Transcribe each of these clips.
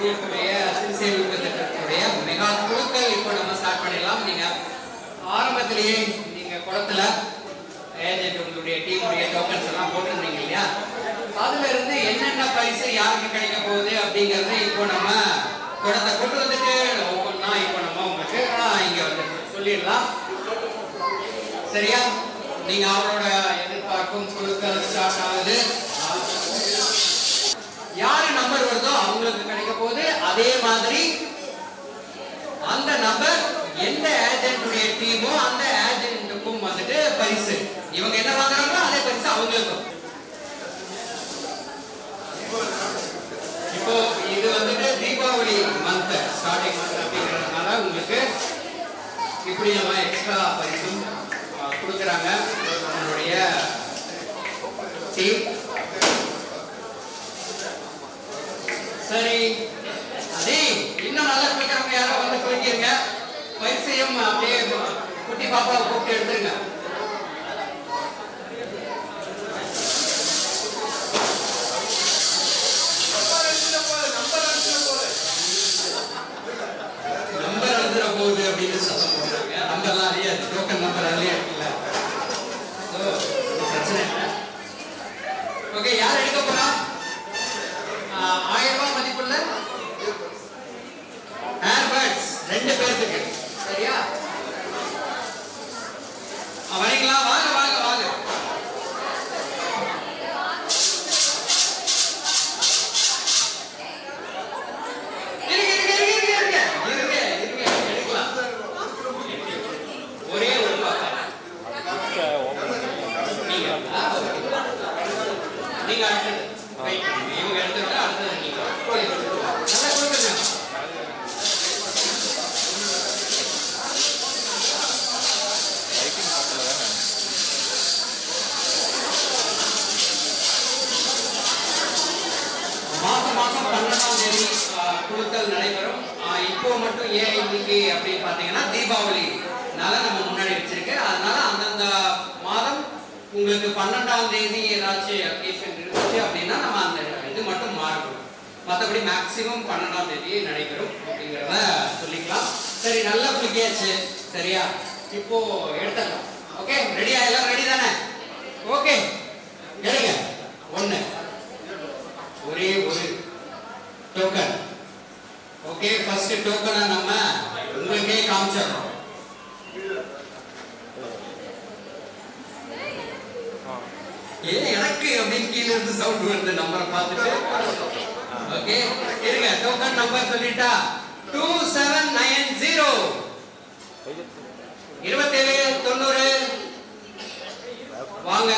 குரூப்புடைய சிறுசேமிப்பு திட்டத்துடைய mega குழுக்கள் இப்போ நம்ம ஸ்டார்ட் பண்ணிடலாம் நீங்க ஆரம்பத்திலேயே நீங்க குளத்துல ஏஜென்ட் உங்களுடைய டீமுடைய டோக்கன்ஸ் எல்லாம் போட்டிருந்தீங்க இல்லையா அதுல இருந்து என்னென்ன பரிசு யாருக்கு கிடைக்க போகுது அப்படிங்கறது இப்போ நம்ம குளத்தை கொண்டு வந்துட்டு ஒவ்வொன்றா இப்போ நம்ம உங்களுக்கு ஆஹ், இங்க வந்து சொல்லிடலாம் சரியா நீங்க அவரோட எதிர்பார்க்கும் குழுக்கள் ஸ்டார்ட் ஆகுது யாரு நம்பர் வருதோ அவங்களுக்கு கிடைக்க போகுது அதே மாதிரி அந்த நம்பர் எந்த ஏஜென்ட்டுடைய டீமோ அந்த ஏஜென்ட்டுக்கும் வந்துட்டு பரிசு இவங்க என்ன வாங்குறாங்களோ அதே பரிசு அவங்களுக்கும் இப்போ இது வந்துட்டு தீபாவளி மந்த் ஸ்டார்டிங் மந்த் அப்படிங்கிறதுனால உங்களுக்கு இப்படி நம்ம எக்ஸ்ட்ரா பரிசும் அஹ், கொடுக்குறாங்க நம்மளுடைய டீம் சரி அதே இன்னும் நல்லா கொடுக்குறவங்க யாரோ வந்து குளிக்கிறீங்க பரிசையும் அப்படியே குட்டி பாப்பாவை கூப்பிட்டு எடுத்துருங்க நம்பர் எழுதுற போகுது அப்படின்னு சத்தம் போடுறாங்க நம்பர்லாம் அறியாது டோக்கன் நம்பர் அதுலயே இருக்குல்ல So, ஒண்ணும் பிரச்சனை இல்லை ஓகே யார் எடுக்க போறா ஆஹ், ஆயிரம் ரூபாய் மதிப்புள்ள ஏர்பட்ஸ் ரெண்டு பேர்த்துக்கு சரியா ஆ, வரீங்களா வாங்க வாங்க வாங்க இருங்க இருங்க இருங்க இருங்க இருங்க இருங்க இருங்க எடுக்கலாம் ஒரே ஒரு பாப்பா நீங்க ஆ, okay. நீங்க அடுத்தது Wait, இவங்க எடுத்துட்டு அடுத்தது நீங்க நல்லா கொடுங்க மாசம் மாசம் பன்னெண்டாம் தேதி ஆஹ், குழுக்கள் நடைபெறும் ஆஹ், இப்போ மட்டும் ஏன் இன்னைக்கு அப்படின்னு பார்த்தீங்கன்னா தீபாவளினால நம்ம முன்னாடி வச்சிருக்கு அதனால அந்தந்த மாதம் உங்களுக்கு பன்னெண்டாம் தேதி ஏதாச்சும் அக்கேஷன் இருந்துச்சு அப்படின்னா நம்ம அந்த இது மட்டும் மாறும் மற்றபடி மேக்சிமம் பன்னெண்டாம் தேதி நடைபெறும் அப்படிங்கிறத சொல்லிக்கலாம் சரி நல்லா குளிக்காச்சு சரியா இப்போ எடுத்துக்கலாம் ஓகே ரெடியா எல்லாம் ரெடி தானே ஓகே எடுங்க ஒன்று ஒரே ஒரு டோக்கன் ஓகே ஃபர்ஸ்ட் டோக்கனை நம்ம உங்களுக்கே காமிச்சிடுறோம் ஏன் எனக்கு அப்படின்னு கீழ இருந்து சவுண்ட் வருது நம்பரை பார்த்துட்டு ஓகே இருங்க டோக்கன் நம்பர் சொல்லிட்டா டூ செவன் நைன் ஜீரோ இருபத்தேழு தொண்ணூறு வாங்க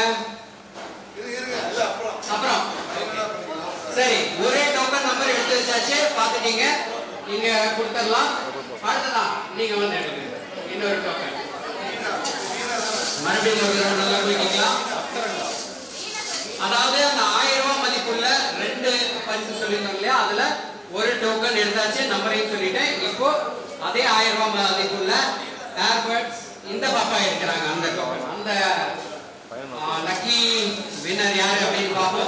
அப்புறம் சரி ஒரே டோக்கன் நம்பர் எடுத்து வச்சாச்சு பார்த்துட்டீங்க நீங்க கொடுத்துடலாம் அடுத்ததான் நீங்க வந்து எடுங்க இன்னொரு டோக்கன் மறுபடியும் ஒரு தடவை நல்லா குளிக்கீங்களா அதாவது அந்த ஆயிரம் ரூபாய் மதிப்புள்ள ரெண்டு பரிசு சொல்லியிருந்தோம் இல்லையா அதுல ஒரு டோக்கன் எடுத்தாச்சு நம்பரையும் சொல்லிட்டேன் இப்போ அதே ஆயிரம் ரூபாய் மதிப்புள்ள ஏர்பட்ஸ் இந்த பாப்பா எடுக்கிறாங்க அந்த டோக்கன் அந்த லக்கி வின்னர் யாரு அப்படின்னு பார்ப்போம்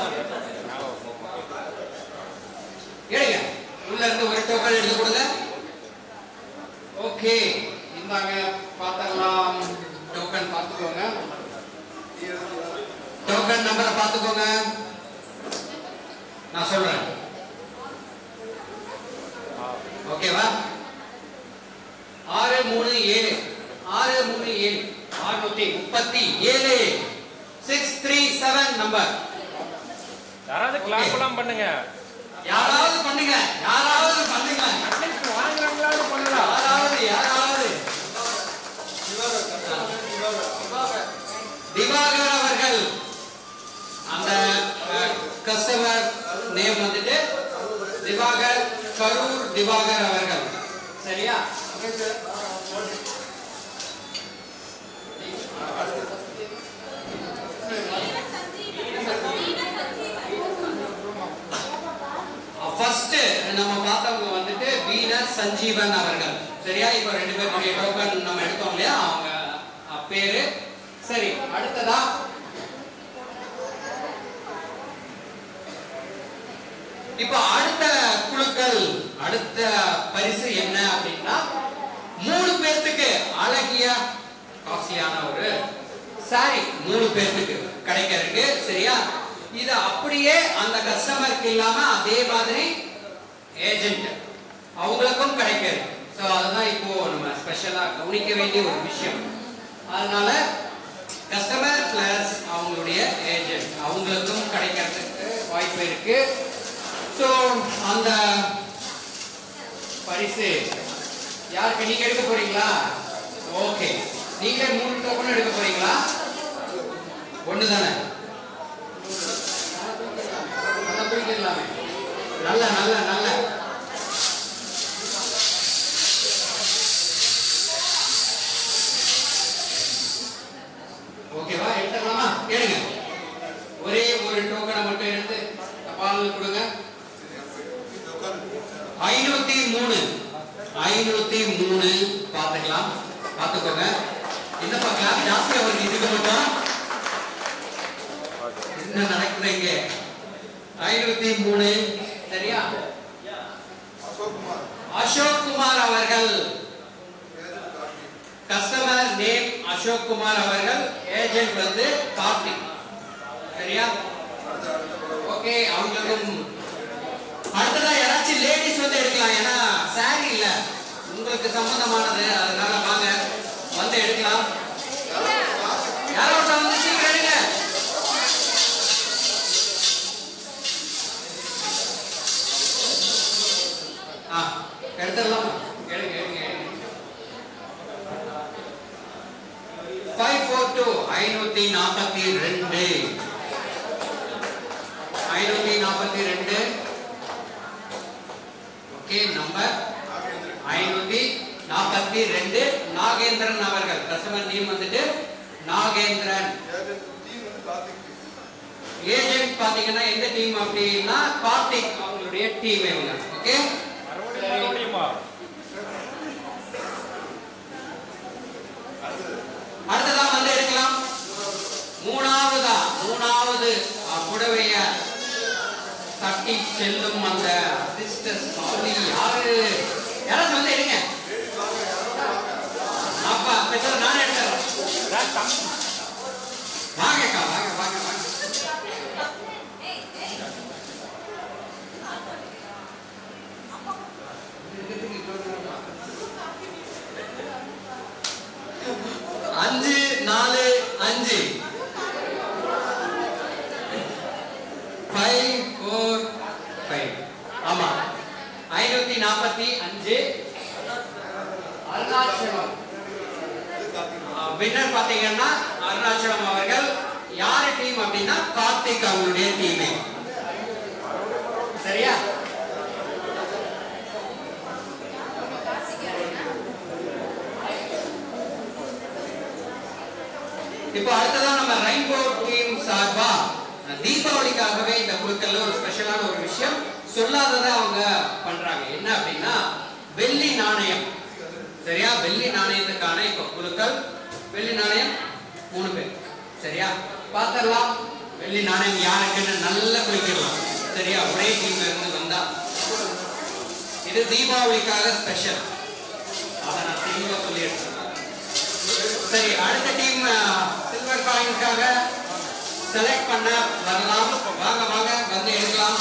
எடுங்க உள்ள இருந்து ஒரு டோக்கன் எடுத்து கொடுங்க ஓகே இந்தாங்க பார்த்தரலாம் டோக்கன் பார்த்துக்கோங்க டோக்கன் நம்பரை பார்த்துக்கோங்க நான் சொல்றேன் ஓகேவா ஆறு மூணு ஏழு ஆறு மூணு ஏழு ஆறுநூத்தி முப்பத்தி ஏழு சிக்ஸ் த்ரீ செவன் நம்பர் யாராவது கிளாப் எல்லாம் பண்ணுங்க யாராவது பண்ணுங்க யாராவது பண்ணுங்க அட்லீஸ்ட் வாங்குறாங்களாவது பண்ணலாம் யாராவது யாராவது திவாகர் அவர்கள் அந்த கஸ்டமர் நேம் வந்துட்டு திவாகர் கரூர் திவாகர் அவர்கள் சரியா ஃபர்ஸ்ட் நம்ம பார்த்தவங்க வந்துட்டு வீணர் சஞ்சீவன் அவர்கள் சரியா இப்போ ரெண்டு பேருடைய டோக்கன் நம்ம எடுத்தோம் இல்லையா அவங்க அஹ், பேரு சரி அடுத்ததா இப்போ அடுத்த குழுக்கள் அடுத்த பரிசு என்ன அப்படின்னா மூணு பேர்த்துக்கு அழகிய காஸ்ட்லியான ஒரு சாரி மூணு பேர்த்துக்கு கிடைக்க இருக்கு சரியா இது அப்படியே அந்த கஸ்டமருக்கு இல்லாம அதே மாதிரி ஏஜென்ட் அவங்களுக்கும் கிடைக்காது ஸோ அதுதான் இப்போ நம்ம ஸ்பெஷலா கவனிக்க வேண்டிய ஒரு விஷயம் அதனால கஸ்டமர் பிளஸ் அவங்களுடைய ஏஜென்ட் அவங்களுக்கும் கிடைக்கிறதுக்கு வாய்ப்பு இருக்கு ஸோ அந்த பரிசு யாருக்கு நீங்க எடுக்க போறீங்களா ஓகே நீங்களே மூணு டோக்கன் எடுக்க போறீங்களா ஒன்று தானே நல்லா தூக்கிடலாமே நல்ல நல்ல நல்ல ஓகேவா எடுத்துக்கலாமா எடுங்க ஒரே ஒரு டோக்கனை மட்டும் எடுத்து பால் கொடுங்க ஐநூத்தி மூணு ஐநூத்தி மூணு பார்த்துக்கலாம் பார்த்துக்கோங்க என்னப்பா கிளாஸ் ஜாஸ்தியா வருது இதுக்கு மட்டும் என்ன நடக்குது இங்க ஐநூத்தி மூணு சரியா அசோக் குமார் அவர்கள் கஸ்டமர் நேம் அசோக் குமார் அவர்கள் ஏஜென்ட் வந்து கார்த்திக் சரியா ஓகே அவங்களுக்கும் அடுத்ததா யாராச்சும் லேடிஸ் வந்து எடுக்கலாம் ஏன்னா சாரி இல்ல உங்களுக்கு சம்பந்தமானது அதனால வாங்க வந்து எடுக்கலாம் யாரோ ஒருத்தர் வந்து சீக்கிரம் எடுங்க ஆ எடுத்துடலாம் எடுங்க எடுங்க ஃபைவ் ஃபோர் டூ ஐநூத்தி நாற்பத்தி ரெண்டு ஐநூத்தி நாற்பத்தி ரெண்டு ஓகே நம்பர் ஐநூத்தி நாற்பத்தி ரெண்டு நாகேந்திரன் அவர்கள் கஸ்டமர் நேம் வந்துட்டு நாகேந்திரன் ஏஜென்ட் பாத்தீங்கன்னா எந்த டீம் அப்படின்னா கார்த்திக் அவங்களுடைய டீம் இவங்க ஓகே மறுபடியும் மறுபடியுமா அடுத்ததா வந்து எடுக்கலாம் மூணாவதா மூணாவது அஹ், புடவைய தட்டி செல்லும் அந்த அதிர்ஷ்ட சாமி யாரு யாராச்சும் வந்து எடுங்க அப்பா பெற்றோர் நானே எடுத்துறேன் அதான் தம்பி வாங்கக்கா வாங்க வாங்க வாங்க அஞ்சு நாலு அஞ்சு ஃபைவ் ஃபோர் ஃபைவ் ஆமா ஐநூத்தி நாற்பத்தி அஞ்சு அருணாச்சலம் வின்னர் பாத்தீங்கன்னா அருணாச்சலம் அவர்கள் யாரு டீம் அப்படின்னா கார்த்திக் அவங்களுடைய டீமே சரியா இப்போ அடுத்ததா நம்ம ரெயின்போ டீம் சார்பா தீபாவளிக்காகவே இந்த குழுக்கள்ல ஒரு ஸ்பெஷலான ஒரு விஷயம் சொல்லாததை அவங்க பண்றாங்க என்ன அப்படின்னா வெள்ளி நாணயம் சரியா வெள்ளி நாணயத்துக்கான இப்போ குழுக்கள் வெள்ளி நாணயம் மூணு பேர் சரியா பார்த்தரலாம் வெள்ளி நாணயம் யாருக்குன்னு நல்லா குளிக்கலாம் சரியா ஒரே டீம்ல இருந்து வந்தா இது தீபாவளிக்காக ஸ்பெஷல் அதை நான் தெளிவா சொல்லிடுறேன் சரி அடுத்த டீம் சில்வர் காயின்காக செலக்ட் பண்ண வரலாம் வாங்க வாங்க வந்து எடுக்கலாம்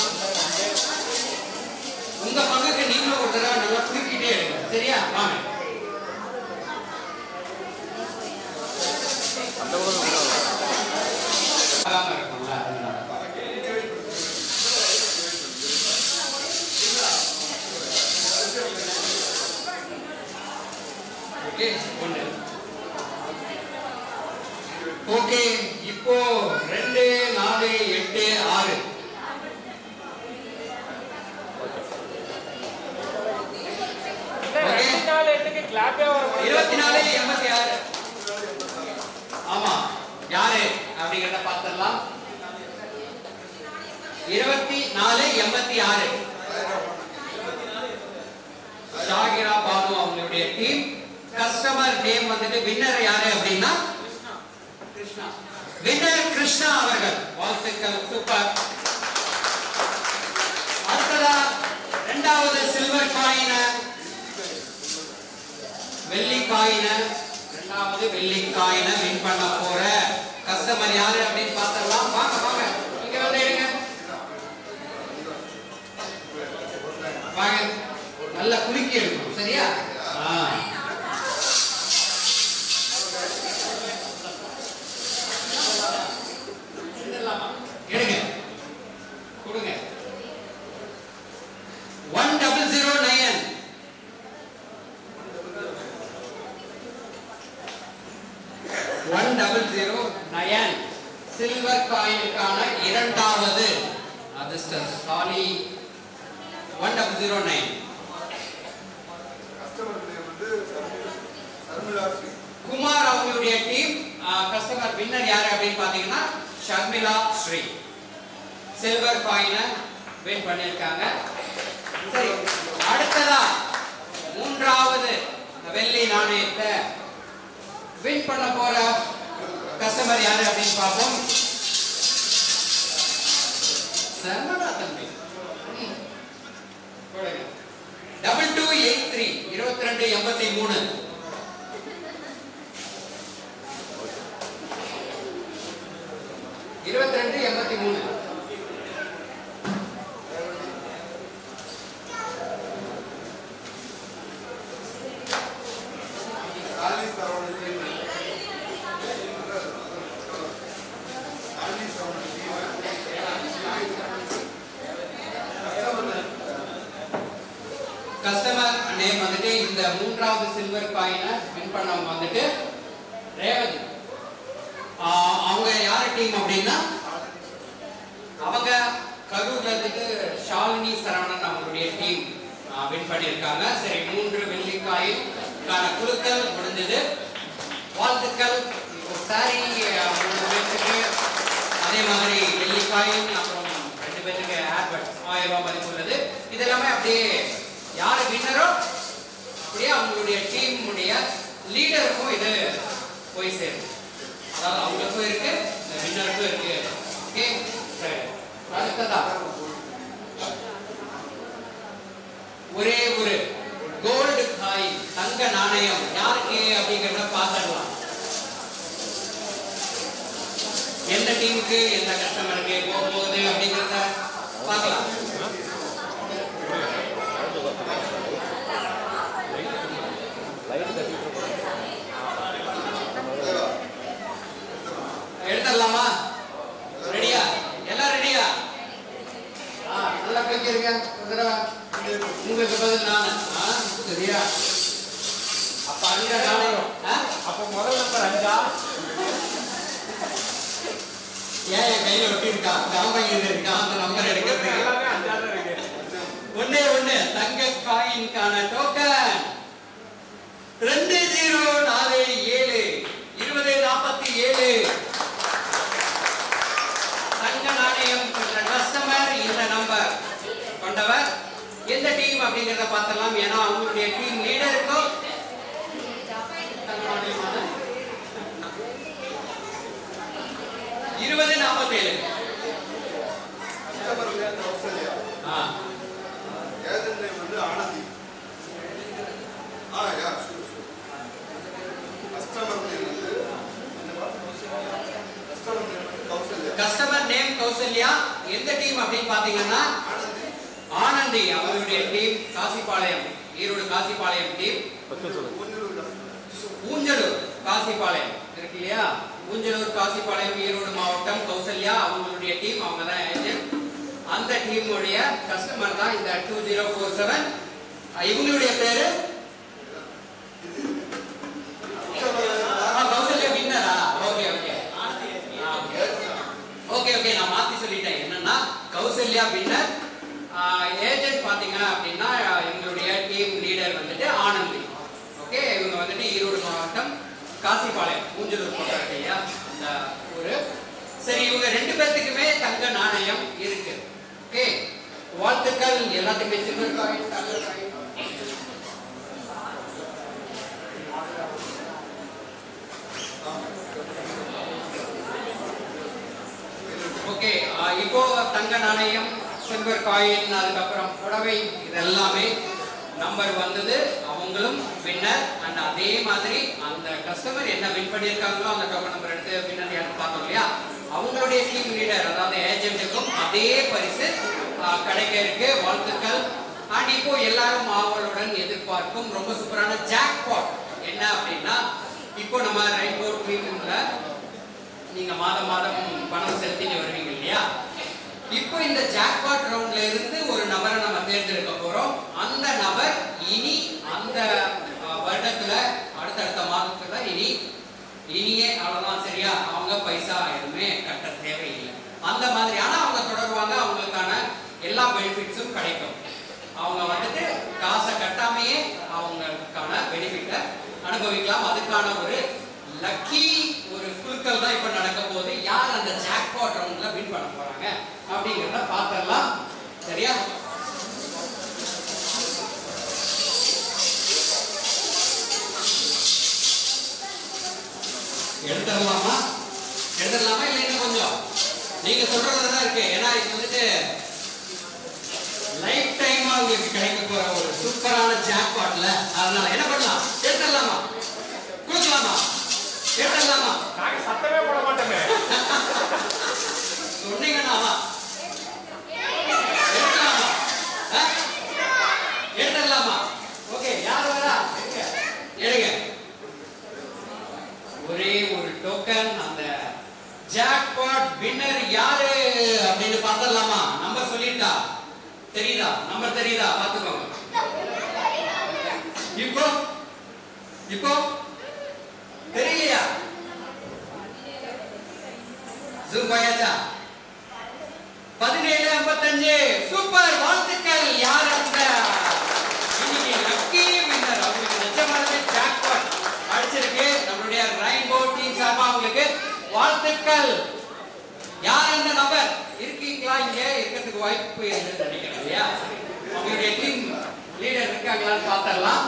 உங்க பங்குக்கு நீங்களும் ஒரு தடவை நல்லா தூக்கிட்டே எடுங்க சரியா வாங்க வராம இருக்கும்ல, அதனால. ஓகே ஒன்று ஓகே இப்போ ரெண்டு நாலு எட்டு ஆறு இல்ல, ரெண்டு நாள் எட்டுக்கு கிளாப்பே வர முடியாது. இருபத்தி நாலு எண்பத்தி ஆறு ஆமா யாரு அப்படிங்கிறத பார்த்துடலாம் இருபத்தி நாலு எண்பத்தி ஆறு ஷாகிரா பானு அவங்களுடைய டீம் கஸ்டமர் நேம் வந்துட்டு வின்னர் யாரு அப்படின்னா கிருஷ்ணா வின்னர் கிருஷ்ணா அவர்கள் வாழ்த்துக்கள் சூப்பர் அடுத்ததா இரண்டாவது சில்வர் காயின வெள்ளி காயின ரெண்டாவது வெள்ளி காயின வின் பண்ண போற கஸ்டமர் யாரு அப்படின்னு பார்த்தரலாம் வாங்க வாங்க இங்க வந்து எடுங்க வாங்க நல்லா குலுக்கி எடுக்கணும் சரியா ஆ. எடுங்க கொடுங்க one double zero nine one double zero nine silver காயினுக்கான இரண்டாவது அதிர்ஷ்டம் சாலி one double zero nine customer name வந்து சர்மிளா சர்மிளா ஸ்ரீ குமார் அவங்களுடைய டீம் கஸ்டமர் வின்னர் யாரு அப்படின்னு பாத்தீங்கன்னா ஷர்மிளா ஸ்ரீ சில்வர் காயினை வின் பண்ணியிருக்காங்க சரி அடுத்ததா மூன்றாவது வெள்ளி நாணயத்தை வின் பண்ண போற கஸ்டமர் யாரு அப்படின்னு பார்ப்போம் சர்மடா தம்பி டபுள் டூ எயிட் த்ரீ இருபத்தி ரெண்டு எண்பத்தி மூணு இருபத்தி ரெண்டு எண்பத்தி மூணு காலி சரவணன் காலி சரவணன் கஸ்டமர் நேம் வந்துட்டு இந்த மூன்றாவது சில்வர் காயினை வின் பண்ணவங்க வந்துட்டு ரேவதி ஆஹ் அவங்க யார் டீம் அப்படின்னா அவங்க கரூர்ல இருந்து ஷாலினி சரவணன் அவங்களுடைய டீம் வின் பண்ணியிருக்காங்க சரி மூன்று வெள்ளி காயின்கான குழுக்கள் முடிஞ்சது வாழ்த்துக்கள் இப்போ சாரி மூணு பேர்த்துக்கு அதே மாதிரி வெள்ளி காயின் அப்புறம் ரெண்டு பேருக்கு ஹேர்பட் ஆயிரம் ரூபாய் மதிப்பு உள்ளது இது எல்லாமே அப்படியே யார் வின்னரோ அப்படியே அவங்களுடைய டீமுடைய லீடருக்கும் இது போய் சேரும் அதாவது அவங்களுக்கும் இருக்கு இந்த வின்னருக்கும் இருக்கு ஓகே சரி அடுத்ததா ஒரே ஒரு கோல்டு காயின் தங்க நாணயம் யாருக்கு அப்படிங்கறத பார்த்துடலாம் எந்த டீமுக்கு எந்த கஸ்டமருக்கு போக போகுது அப்படிங்கறத பார்க்கலாம் எடுத்துடலாமா ரெடியா எல்லாம் ரெடியா ஆ நல்லா பேசிருங்க ஒரு தடவை உங்களுக்கு பதில் நானு ஆ சரியா அப்ப அங்க நாணயம் ஆ அப்ப முதல் நம்பர் அஞ்சா ஏன் என் கையில ஒட்டி இருக்கா காம்பையில் இருக்கா அந்த நம்பர் எடுக்கிறதுக்கு எல்லாமே அஞ்சா தான் இருக்கு ஒண்ணே ஒண்ணு தங்க காயின்கான டோக்கன் ரெண்டு ஜீரோ நாலு ஏழு இருபது நாற்பத்தி ஏழு தங்க நாணயம் கொண்ட கஸ்டமர் இந்த நம்பர் கொண்டவர் எந்த டீம் அப்படிங்கறத பார்த்தலாம் ஏன்னா அவங்களுடைய டீம் லீடருக்கும் தங்க நாணயமான இருபது நாற்பத்தேழு கஸ்டமர் நேம் கௌசல்யா ஆ ஏஜென்ட் நேம் வந்து ஆனந்தி ஆ yeah sure sure customer name வந்து என்னப்பா கஸ்டமர் நேம் வந்து கௌசல்யா கஸ்டமர் நேம் கௌசல்யா எந்த டீம் அப்படின்னு பாத்தீங்கன்னா ஆனந்தி ஆனந்தி அவங்களுடைய team Kasipalayam Erode Kasipalayam team Unjalur customer Unjalur Kasipalayam இருக்கு இல்லையா ஊஞ்சலூர் காசிபாளையம் ஈரோடு மாவட்டம் கௌசல்யா அவங்களுடைய டீம் அவங்க தான் ஏஜென்ட் அந்த டீமுடைய கஸ்டமர் தான் இந்த டூ ஜீரோ ஃபோர் செவன் இவங்களுடைய பேரு ஆ, கௌசல்யா வின்னரா ஓகே ஓகே ஓகே ஓகே நான் மாத்தி சொல்லிட்டேன் என்னன்னா கௌசல்யா வின்னர் ஏஜென்ட் பாத்தீங்க அப்படின்னா எங்களுடைய டீம் லீடர் வந்துட்டு ஆனந்தி ஓகே இவங்க வந்துட்டு ஈரோடு மாவட்டம் காசிபாளையம் ஊஞ்சலூர் பக்கம் இருக்கு இல்லையா அந்த ஊரு சரி இவங்க ரெண்டு பேர்த்துக்குமே தங்க நாணயம் இருக்கு ஓகே வாழ்த்துக்கள் எல்லாத்துக்குமே சில்வர் காயின் தங்க காயின் ஓகே இப்போ தங்க நாணயம் சில்வர் காயின் அதுக்கப்புறம் புடவை இது எல்லாமே நம்பர் வந்தது அவங்களும் வின்னர் அண்ட் அதே மாதிரி அந்த கஸ்டமர் என்ன வின் பண்ணியிருக்காங்களோ அந்த டோக்கன் நம்பர் எடுத்து வின்னர் யாருன்னு பார்த்தோம் இல்லையா அவங்களுடைய டீம் லீடர் அதாவது ஏஜென்ட்டுக்கும் அதே பரிசு ஆஹ், கிடைக்க இருக்கு வாழ்த்துக்கள் அண்ட் இப்போ எல்லாரும் ஆவலுடன் எதிர்பார்க்கும் ரொம்ப சூப்பரான ஜாக்பாட் என்ன அப்படின்னா இப்போ நம்ம ரெயின்போ ட்ரீம்ல நீங்க மாதம் மாதம் பணம் செலுத்திட்டு வருவீங்க இல்லையா இப்போ இந்த ஜாக்பாட் ரவுண்ட்ல இருந்து ஒரு நபரை நம்ம தேர்ந்தெடுக்க போறோம் அந்த நபர் இனி அந்த அஹ், வருடத்துல அடுத்தடுத்த மாதத்துல இனி இனியே அவ்வளவுதான் சரியா அவங்க பைசா எதுவுமே கட்ட தேவையில்லை அந்த மாதிரி ஆனா அவங்க தொடருவாங்க அவங்களுக்கான எல்லா பெனிஃபிட்ஸும் கிடைக்கும் அவங்க வந்துட்டு காசை கட்டாமையே அவங்களுக்கான பெனிஃபிட்டை அனுபவிக்கலாம் அதுக்கான ஒரு லக்கி ஒரு குழுக்கள் தான் இப்ப நடக்க போகுது யார் அந்த ஜாக்பாட் ரவுண்ட்ல வின் பண்ண போறாங்க அப்படிங்கறத பார்த்தரலாம் சரியா எடுத்துடலாமா எடுத்துடலாமா இல்லை இன்னும் கொஞ்சம் நீங்க சொல்றதுல தான் இருக்கு ஏன்னா இது வந்துட்டு லைஃப் டைமா உங்களுக்கு கிடைக்க போற ஒரு சூப்பரான ஜாக்பாட்ல அதனால என்ன பண்ணலாம் எடுத்துடலாமா கொடுக்கலாமா எடுத்துடலாமா நாங்க சத்தமே போட மாட்டோமே சொன்னீங்கன்னாவா எடுக்கலாமா ஆ? எடுத்துடலாமா ஓகே யார் வரா எடுங்க. எடுங்க ஒரே ஒரு டோக்கன் அந்த ஜாக்பாட் வின்னர் யாரு அப்படின்னு பார்த்தலாமா நம்பர் சொல்லிட்டா தெரியுதா நம்பர் தெரியுதா பாத்துக்கோங்க இப்போ இப்போ தெரியலையா ஜூம் பண்ணியாச்சா பதினேழு ஐம்பத்தஞ்சு சூப்பர் வாழ்த்துக்கள் யார் அந்த இன்னைக்கு லக்கி வின்னர் அவங்களுக்கு நிஜமானவே ஜாக்பாட் அடிச்சிருக்கு நம்மளுடைய ரெயின்போ டீம் சார்பா அவங்களுக்கு வாழ்த்துக்கள் யார் அந்த நபர் இருக்கீங்களா இங்க இருக்கிறதுக்கு வாய்ப்பு இல்லைன்னு நினைக்கிறேன் இல்லையா சரி. அவங்களுடைய டீம் லீடர் இருக்காங்களான்னு பார்த்தரலாம்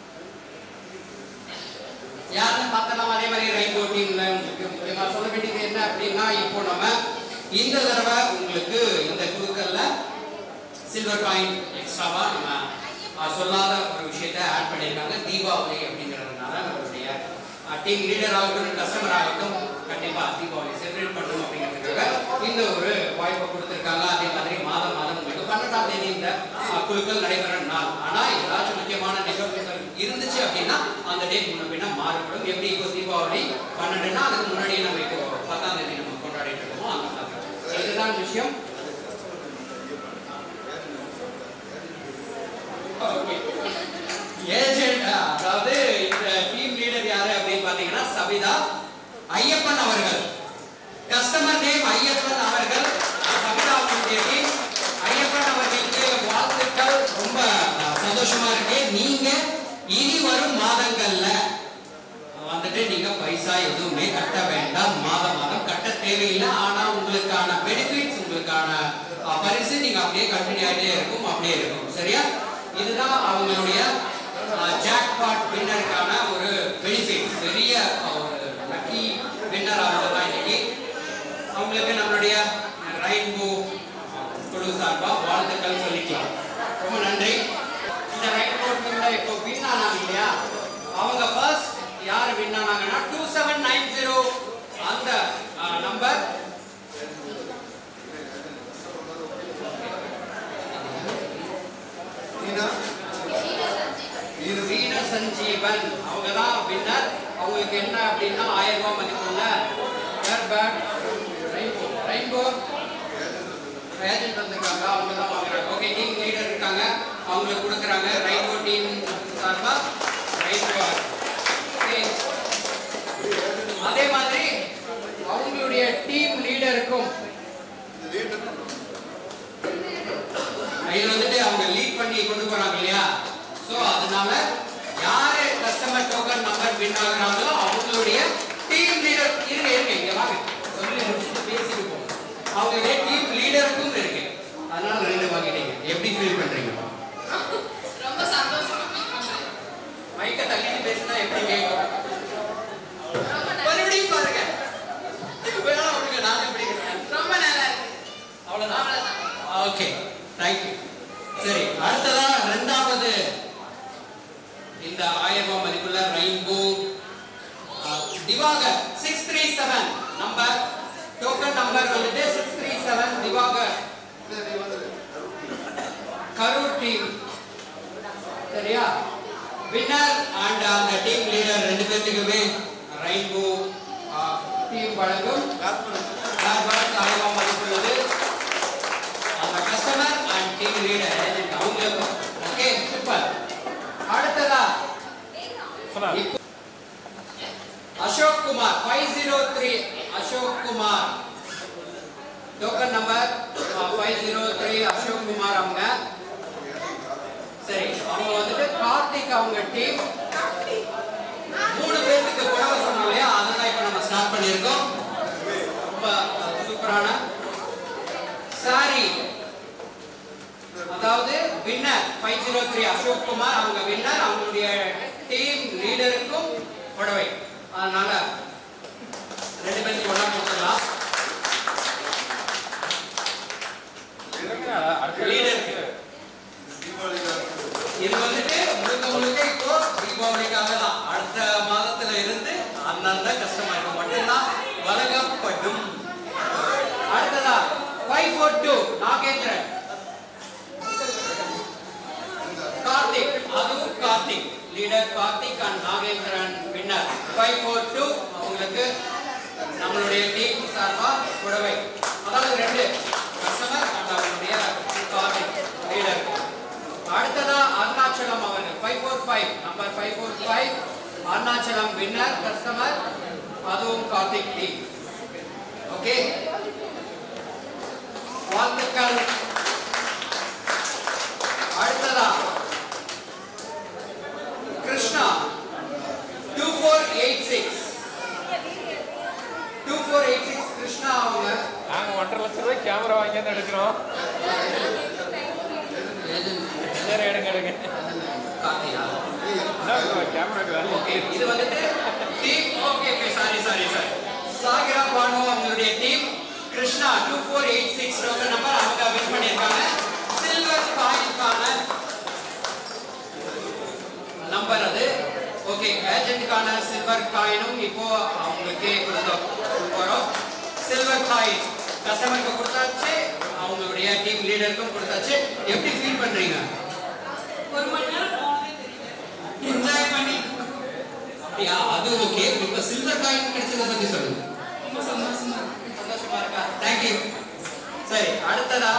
யாருன்னு பார்த்தலாம் அதே மாதிரி ரெயின்போ டீம்ல உங்களுக்கு முக்கியமா சொல்ல வேண்டியது என்ன அப்படின்னா இப்போ நம்ம இந்த தடவை உங்களுக்கு இந்த குழுக்கள்ல சில்வர் காயின் எக்ஸ்ட்ராவா நம்ம அஹ், சொல்லாத ஒரு விஷயத்தை ஆட் பண்ணியிருக்காங்க தீபாவளி அப்படிங்கிறதுனால நம்மளுடைய டீம் லீடர் ஆகட்டும் கஸ்டமர் ஆகட்டும் கண்டிப்பா தீபாவளி செலிப்ரேட் பண்ணணும் அப்படிங்கிறதுக்காக இந்த ஒரு வாய்ப்பை கொடுத்திருக்காங்க அதே மாதிரி மாதம் மாதம் உங்களுக்கு பன்னெண்டாம் தேதி இந்த அஹ், குழுக்கள் நடைபெற நாள் ஆனா ஏதாச்சும் முக்கியமான நிகழ்வுகள் இருந்துச்சு அப்படின்னா அந்த டேட் முன்ன பின்ன மாறுபடும் எப்படி இப்போ தீபாவளி பன்னெண்டுன்னா அதுக்கு முன்னாடியே நம்ம இப்போ பத்தாம் தேதி நம்ம கொண்டாடிட்டு இருக்கோமோ அந்த மாதிரி இதுதான் விஷயம் ஓகே ஏஜென்ட் அதாவது இந்த டீம் லீடர் யாரு அப்படின்னு பாத்தீங்கன்னா சபிதா ஐயப்பன் அவர்கள் கஸ்டமர் நேம் ஐயப்பன் அவர்கள் சபிதா அவர்களுடைய டீம் ஐயப்பன் அவர்களுக்கு வாழ்த்துக்கள் ரொம்ப அஹ், சந்தோஷமா இருக்கு நீங்க இனி வரும் மாதங்கள்ல வந்துட்டு நீங்க பைசா எதுவுமே கட்ட வேண்டாம் மாதம் மாதம் கட்ட தேவையில்லை ஆனா உங்களுக்கான பெனிஃபிட்ஸ் உங்களுக்கான அஹ், பரிசு நீங்க அப்படியே கண்டினியூ ஆகிட்டே இருக்கும் அப்படியே இருக்கும் சரியா இதுதான் அவங்களுடைய ஜாக்பாட் வின்னருக்கான ஒரு பெனிஃபிட் பெரிய அஹ், ஒரு லக்கி வின்னர் அவங்க தான் இன்னைக்கு அவங்களுக்கு நம்மளுடைய ரெயின்போ குழு சார்பா வாழ்த்துக்கள் சொல்லிக்கலாம் ரொம்ப நன்றி இந்த ரெயின்போ டீம்ல இப்போ வின் ஆனாங்க இல்லையா அவங்க ஃபர்ஸ்ட் யார் வின் ஆனாங்கன்னா டூ செவன் நைன் ஜீரோ அந்த நம்பர் நீனா நீனு வீர சஞ்சீவன் அவங்க தான் வின்னர் அவங்களுக்கு என்ன அப்படின்னா ஆயிரம் ரூபாய் மதிப்புள்ள air bag rainbow rainbow agent வந்திருக்காங்க அவங்க தான் வாங்குறாங்க ஓகே டீம் லீடர் இருக்காங்க அவங்களுக்கு கொடுக்குறாங்க ரெயின்போ டீம் சார்பா ரெயின்போ ஓகே அதே மாதிரி அவங்களுடைய டீம் லீடருக்கும் இந்த வீட்டு இது வந்துட்டு அவங்க லீட் பண்ணி கொண்டு போறாங்க இல்லையா சோ அதனால யாரு கஸ்டமர் டோக்கன் நம்பர் வின் ஆகுறாங்களோ அவங்களுடைய டீம் லீடர் இருங்க இருங்க இங்க வாங்க சொல்லி முடிச்சுட்டு பேசிட்டு போங்க அவங்களுடைய டீம் லீடருக்கும் இருக்கு அதனால ரெண்டு வாங்கிட்டீங்க எப்படி ஃபீல் பண்றீங்க ரொம்ப சந்தோஷமா feel பண்றேன். மைக்க தள்ளிட்டு பேசினா எப்படி கேட்கும் ரொம்ப நல்லா- மறுபடியும் பாருங்க வேணா விடுங்க நான் எப்படி இருக்கிறேன் ரொம்ப நல்லா இருக்கு. அவ்வளவுதான் அவ்வளவுதான். ஓகே தேங்க்யூ சரி அடுத்ததா ரெண்டாவது Diwakar six three seven number token number வந்துட்டு six three seven Diwakar Karur team சரியா வின்னர் அண்ட் அந்த டீம் லீடர் ரெண்டு பேர்த்துக்குமே ரெயின்போ டீம் வழங்கும் கார்பன் அனுபவம் மதிப்புள்ளது அந்த கஸ்டமர் அண்ட் டீம் லீடர் அவங்களுக்கும் ஓகே சூப்பர் அடுத்ததா இப்போ Ashok Kumar five zero three Ashok Kumar token number five zero three Ashok Kumar அவங்க சரி அவங்க வந்துட்டு கார்த்திக் அவங்க டீம் மூணு பேருக்கு புடவை சொன்னோம் இல்லையா அதுதான் இப்போ நம்ம ஸ்டார்ட் பண்ணியிருக்கோம் ரொம்ப சூப்பரான சாரி அதாவது winner five zero three Ashok Kumar அவங்க வின்னர் அவங்களுடைய டீம் லீடருக்கும் புடவை அதனால ரெண்டு பேருக்கு ஒன்றா கொடுத்துடலாம் லீடருக்கு இது வந்துட்டு முழுக்க முழுக்க இப்போ தீபாவளிக்காக தான் அடுத்த மாதத்துல இருந்து அந்தந்த கஸ்டமருக்கு மட்டும்தான் வழங்கப்படும் அடுத்ததா five four two Nagendran Karthik அதுவும் Karthik leader Karthik and Nagendran winner five four two அவங்களுக்கு நம்மளுடைய டீம் சார்பா புடவை அதாவது ரெண்டு கஸ்டமர் அண்ட் அவங்களுடைய கார்த்திக் லீடர் அடுத்ததா அருணாச்சலம் அவர்கள் five four five number five four five Arunachalam winner customer அதுவும் கார்த்திக் டீம் ஓகே வாழ்த்துக்கள் அடுத்ததா Krishna two four eight six two four eight six Krishna அவங்க நாங்க ஒன்றரை லட்சம் ரூபாய் கேமரா வாங்கி வந்து எடுக்கிறோம் சரி எடுங்க எடுங்க கார்த்தியா கேமராக்கு வேலை ஓகே இது வந்துட்டு team okay okay sorry sorry sorry Shakira Banu அவங்களுடைய team Krishna two four eight six ரோக்கர் நம்பர் அவங்க வின் பண்ணியிருக்காங்க சில்வர் காயின்கான நம்பர் அது ஓகே ஏஜென்ட்டுக்கான சில்வர் காயினும் இப்போ அவங்களுக்கே கொடுத்தோம் போகிறோம் சில்வர் காயின் கஸ்டமருக்கு கொடுத்தாச்சு அவங்களுடைய டீம் லீடருக்கும் கொடுத்தாச்சு எப்படி ஃபீல் பண்றீங்க ஒரு மணி நேரம் போனதே தெரியல என்ஜாய் பண்ணி அப்படியா அது ஓகே இப்ப சில்வர் காயின் கிடைச்சத பத்தி சொல்லுங்க ரொம்ப சந்தோஷமா இருக்கு சந்தோஷமா இருக்கா தேங்க்யூ சரி அடுத்ததா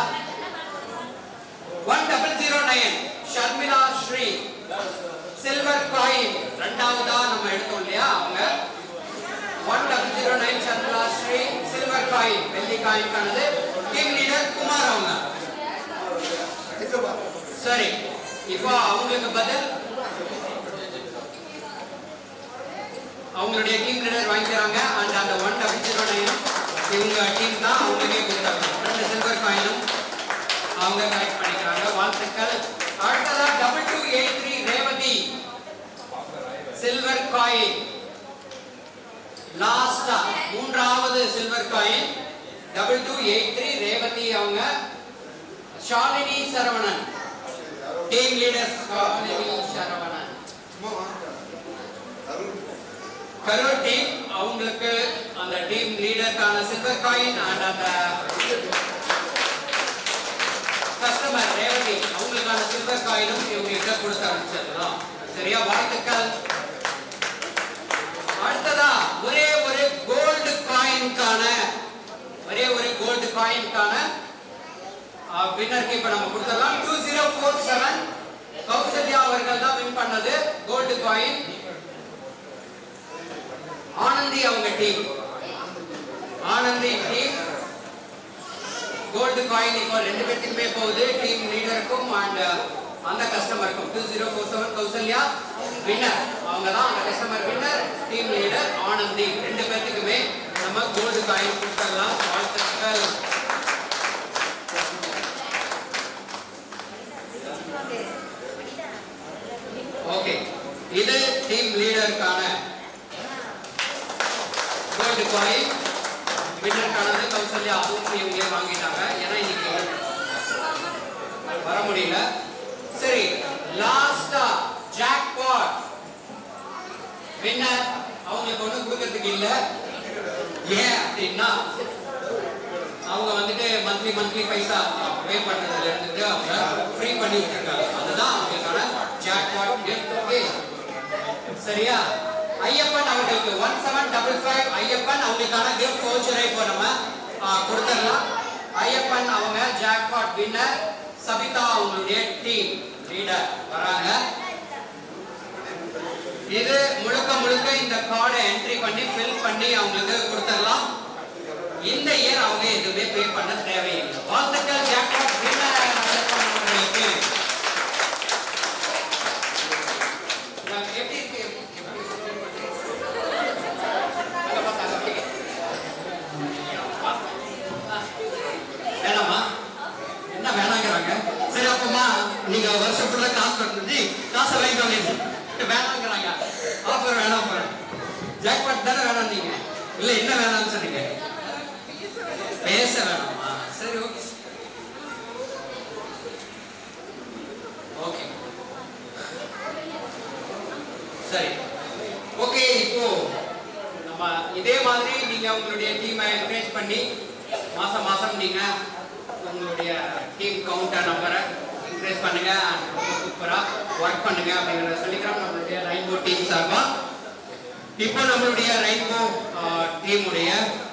one double zero nine Sharmila Sri silver coin ரெண்டாவதா நம்ம எடுத்தோம் இல்லையா அவங்க one double zero nine Sharmila Sri silver coin வெள்ளி காயின்கானது டீம் லீடர் குமார் அவங்க சரி இப்போ அவங்களுக்கு பதில் அவங்களுடைய டீம் லீடர் வாங்கிக்கிறாங்க அண்ட் அந்த ஒன் டபுள் ஜீரோ நைனும் இவங்க டீம் தான் அவங்களுக்கே கொடுத்தாங்க ரெண்டு சில்வர் காயினும் அவங்க கலெக்ட் பண்ணிக்கிறாங்க வாழ்த்துக்கள் அடுத்ததா double two eight three Revathi silver coin லாஸ்டா மூன்றாவது silver coin double two eight three Revathi அவங்க Shalini Saravanan team leader Shalini Saravanan Karur team அவங்களுக்கு அந்த டீம் லீடருக்கான சில்வர் காயின் அண்ட் அந்த கஸ்டமர் ரேவதி அவங்களுக்கான சில்வர் காயினும் இவங்க கிட்ட கொடுத்து அனுப்பிச்சிடலாம் சரியா வாழ்த்துக்கள் அடுத்ததா ஒரே ஒரு கோல்டு காயின்கான ஒரே ஒரு கோல்டு காயின்கான வின்னருக்கு இப்ப நம்ம கொடுத்துடலாம் two zero four seven Kausalya அவர்கள் தான் வின் பண்ணது கோல்டு காயின் ஆனந்தி அவங்க team Anandhi team gold coin இப்போ ரெண்டு பேத்துக்குமே போகுது டீம் லீடருக்கும் அண்ட் அந்த கஸ்டமருக்கும் two zero four seven Kausalya winner அவங்க தான் அந்த customer winner team leader Anandhi ரெண்டு பேத்துக்குமே நம்ம கோல்டு காயின் கொடுத்துடலாம் வாழ்த்துக்கள் ஓகே இது டீம் லீடருக்கான கோல்டு காயின் வின்னருக்கானது கௌசல்யா அதுவும் இவங்க வாங்கிட்டாங்க ஏன்னா இன்னைக்கு வர முடியல சரி லாஸ்டா ஜாக்பாட் வின்னர் அவங்களுக்கு ஒண்ணு கொடுக்கறதுக்கு உங்களுக்கு இல்ல ஏன் அப்படின்னா அவங்க வந்துட்டு மந்த்லி மந்த்லி பைசா பே பண்றதுல இருந்துட்டு அவங்க ஃப்ரீ பண்ணி விட்டுருக்காங்க அதுதான் அவங்களுக்கான ஜாக்பாட் gift ஓகே சரியா ஐயப்பன் அவர்களுக்கு one seven double five Ayyappan அவங்களுக்கான கிஃப்ட் வவுச்சரை இப்போ நம்ம ஆ, கொடுத்துடலாம் ஐயப்பன் அவங்க ஜாக்பாட் வின்னர் சபிதா அவங்களுடைய டீம் லீடர் வராங்க இது முழுக்க முழுக்க இந்த கார்டை என்ட்ரி பண்ணி ஃபில் பண்ணி அவங்களுக்கு கொடுத்துடலாம் இந்த இயர் அவங்க எதுவுமே பே பண்ண தேவையில்லை வாழ்த்துக்கள் ஜாக்பாட் வின்னர் ஐயப்பன் அவர்களுக்கு உங்களுக்கு எப்படி இருக்கு அங்க பார்த்தாங்க, அப்படியே. வேணாமா என்ன வேணாங்கிறாங்க சரி அப்பமா நீங்க வருஷம் ஃபுல்லா காசு கட்டணும் காசை வாங்கிக்கோங்க வேணாங்கிறாங்க ஆஃபர் வேணாம் போறேன் ஜாக்பாட் தானே வேணாம் நீங்க இல்ல என்ன வேணாம்னு சொன்னீங்க பேச வேணாமா சரி ஓகே ஓகே சரி ஓகே இப்போ நம்ம இதே மாதிரி நீங்க உங்களுடைய டீமை என்கரேஜ் பண்ணி மாசம் மாசம் நீங்க உங்களுடைய டீம் கவுண்டர் நம்பரை என்கரேஜ் பண்ணுங்க ரொம்ப சூப்பரா ஒர்க் பண்ணுங்க அப்படிங்கறத சொல்லிக்கிறோம் நம்மளுடைய ரெயின்போ டீம் சார்பா இப்போ நம்மளுடைய ரெயின்போ டீமுடைய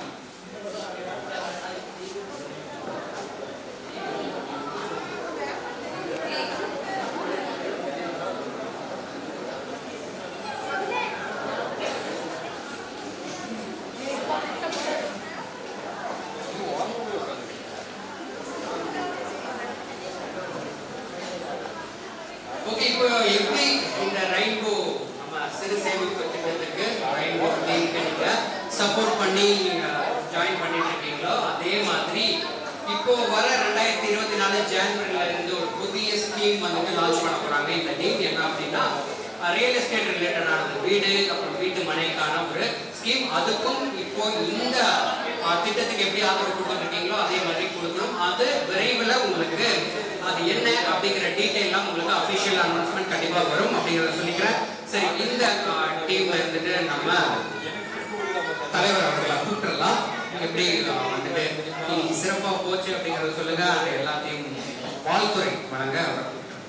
ஓகே இப்போ எப்படி இந்த ரெயின்போ நம்ம சிறு சேமிப்பு திட்டத்துக்கு ரெயின்போ டீமுக்கு நீங்க சப்போர்ட் பண்ணி நீங்க ஜாயின் பண்ணிட்டு இருக்கீங்களோ அதே மாதிரி இப்போ வர ரெண்டாயிரத்தி இருபத்தி நாலு ஜான்வரில இருந்து ஒரு புதிய ஸ்கீம் வந்துட்டு லான்ச் பண்ண போறாங்க இந்த டீம் என்ன அப்படின்னா ரியல் எஸ்டேட் ரிலேட்டடானது வீடு அப்புறம் வீட்டு மனைக்கான ஒரு ஸ்கீம் அதுக்கும் இப்போ இந்த அஹ், திட்டத்துக்கு எப்படி ஆதரவு கொடுத்துருக்கீங்களோ அதே மாதிரி கொடுக்கணும் அது விரைவில் உங்களுக்கு அது என்ன அப்படிங்கிற டீட்டெயிலாம் உங்களுக்கு அஃபிஷியல் அனௌன்ஸ்மெண்ட் கண்டிப்பாக வரும் அப்படிங்கிறத சொல்லிக்கிறேன் சரி இந்த டீம்ல இருந்துட்டு நம்ம தலைவர் அவர்களை கூப்பிட்டுறலாம் எப்படி அஹ், வந்துட்டு இன்னைக்கு சிறப்பாக போச்சு அப்படிங்கிறத சொல்லுங்க அது எல்லாத்தையும் வாழ்த்துறை வழங்க அவரை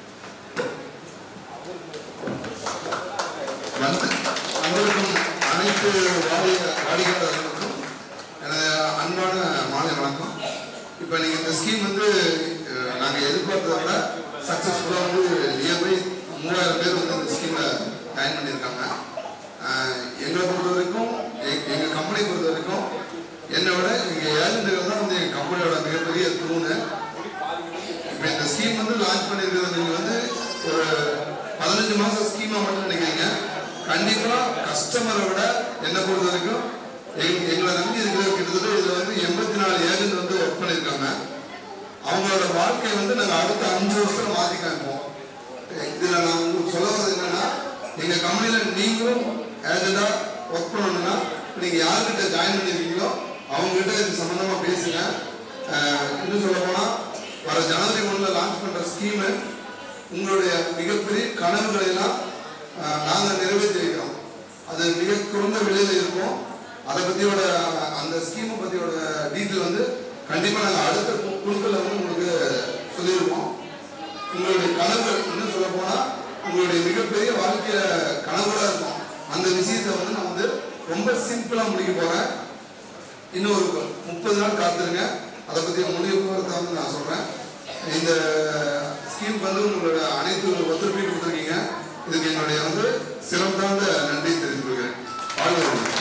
வந்து அனைவருக்கும் அனைத்து வாடிய வாடிக்கையாளர்களுக்கும் எனது அன்பான மாலை வணக்கம் இப்போ நீங்கள் இந்த ஸ்கீம் வந்து நாங்கள் எதிர்பார்த்ததை விட சக்ஸஸ்ஃபுல்லாக வந்து நியர்பை மூவாயிரம் பேர் வந்து இந்த ஸ்கீமில் ஜாயின் பண்ணியிருக்காங்க அஹ், எங்களை பொறுத்த வரைக்கும் எ- எங்க கம்பெனி பொறுத்த வரைக்கும் என்னை விட எங்கள் ஏஜென்ட்டுகள் தான் வந்து எங்கள் கம்பெனியோட மிகப்பெரிய தூணு இப்போ இந்த ஸ்கீம் வந்து லான்ச் பண்ணியிருக்கிறது நீங்கள் வந்து ஒரு பதினஞ்சு மாதம் ஸ்கீமை மட்டும் நினைக்கிறீங்க கண்டிப்பாக கஸ்டமரை விட என்னை பொறுத்த வரைக்கும் எங் எங்களை நம்பி இருக்கிற கிட்டத்தட்ட இதில் வந்து எண்பத்தி நாலு ஏஜென்ட் வந்து ஒர்க் பண்ணியிருக்காங்க அவங்களோட வாழ்க்கையை வந்து நாங்கள் அடுத்த அஞ்சு வருஷம் மாற்றி காமிப்போம் இதில் நான் உங்களுக்கு சொல்ல வர்றது என்னன்னா எங்கள் கம்பெனியில் நீங்களும் ஏஜெண்டாக ஒர்க் பண்ணணும்னா நீங்கள் யார்கிட்ட ஜாயின் பண்ணியிருக்கீங்களோ அவங்ககிட்ட இது சம்மந்தமாக பேசுங்க அஹ் இன்னும் சொல்ல போனால் வர ஜனவரி ஒன்றில் லான்ச் பண்ணுற ஸ்கீமு உங்களுடைய மிகப்பெரிய கனவுகளை எல்லாம் நாங்கள் நிறைவேற்றி வைக்கிறோம் அது மிக குறைந்த விலையில் இருக்கும் அதை பற்றியோட அந்த ஸ்கீமை பற்றியோட டீட்டெயில் வந்து கண்டிப்பாக நாங்கள் அடுத்த கு- குழுக்களில் வந்து உங்களுக்கு சொல்லியிருப்போம் உங்களுடைய கனவுகள் இன்னும் சொல்ல போனால் உங்களுடைய மிகப்பெரிய வாழ்க்கையில கனவுகளா இருக்கும் அந்த விஷயத்தை வந்து நான் வந்து ரொம்ப சிம்பிளாக முடிக்க போகிறேன் இன்னும் ஒரு முப்பது நாள் காத்துருங்க அதை பற்றி முழு விவரத்தை வந்து நான் சொல்கிறேன் இந்த ஸ்கீம் வந்து உங்களோட அனைத்து ஒத்துழைப்பையும் கொடுத்துருக்கீங்க இதுக்கு என்னுடைய வந்து சிறந்தாந்த நன்றி தெரிவித்துக் கொள்கிறேன் வாழ்க வளமுடன்.